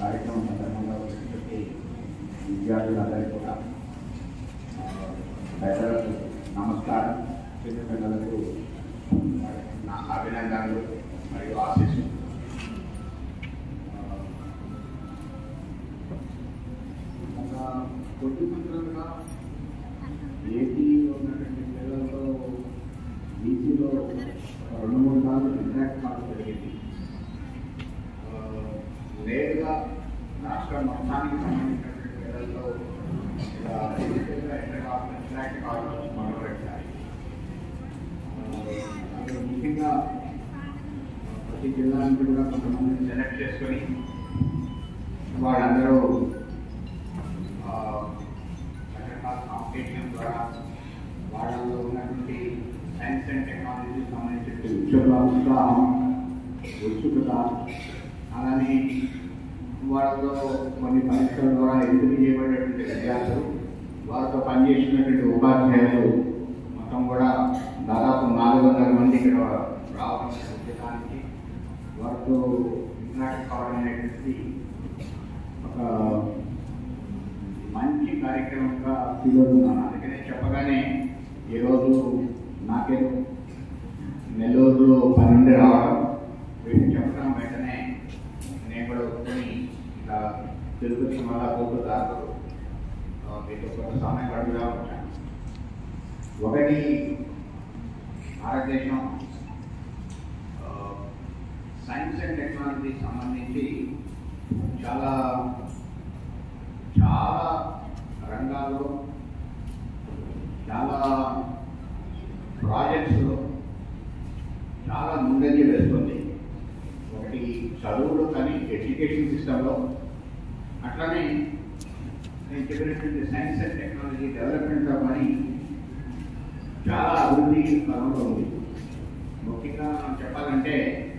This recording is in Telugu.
కార్యక్రమం సందర్భంగా వచ్చినటువంటి విద్యార్థులందరికీ కూడా ఆ, పెద్దలకు నమస్కారం చిన్న పిల్లలకు నా అభినందనలు మరియు ఆశీస్సులు ఆ, గత కొద్ది సంవత్సరాలుగా ఏపీ ఉన్నటువంటి పిల్లలతో బీసీలో రెండు మూడు సార్లు ఇంటరాక్ట్ కావడం జరిగింది ఆ, నేరుగా రాష్ట్ర మొత్తానికి సంబంధించినటువంటి పిల్లలతో ఇలా ఫిజికల్గా ఇంటరాక్ట్ ఇంటరాక్ట్ కావడం మొదలుపెట్టాలి ఆ, అందులో ముఖ్యంగా ప్రతి జిల్లా నుంచి కూడా కొంతమందిని సెలెక్ట్ చేసుకొని వాళ్ళందరూ రకరకాల కాంపిటీషన్ ద్వారా వాళ్ళలో ఉన్నటువంటి సైన్స్ అండ్ టెక్నాలజీకి సంబంధించిన ఉత్సుక ఉత్సాహం ఉత్సుకత అలానే వాళ్ళలో కొన్ని పరీక్షల ద్వారా ఎంపిక చేయబడినటువంటి విద్యార్థులు వారితో పనిచేసినటువంటి ఉపాధ్యాయులు మొత్తం కూడా దాదాపు నాలుగు వందల మంది ఇక్కడ రావడం ఉద్యోగానికి వారితో ఇంటరాక్ట్ కావడం అనేటువంటిది ఒక మంచి కార్యక్రమంగా ఫీల్ అవుతున్నాను అందుకనే చెప్పగానే ఈరోజు నాకేదో నెల్లూరులో పని నుండి రావడం వీటిని చెప్పడం వెంటనే నేను కూడా ఒప్పుకొని ఇలా తిరుపతి మళ్ళా పోతూ దాకా ఆ, మీతో కొంత సమయం గడుపుగా వచ్చాను ఒకటి భారతదేశం ఆ, సైన్స్ అండ్ టెక్నాలజీకి సంబంధించి చాలా చాలా రంగాల్లో చాలా ప్రాజెక్ట్స్లో చాలా ముందంజ వేస్తుంది ఒకటి చదువులో కానీ ఎడ్యుకేషన్ సిస్టంలో అట్లనే నేను చెప్పినటువంటి సైన్స్ అండ్ టెక్నాలజీ డెవలప్మెంట్లో కానీ చాలా అభివృద్ధి పరంలో ఉంది ముఖ్యంగా మనం చెప్పాలంటే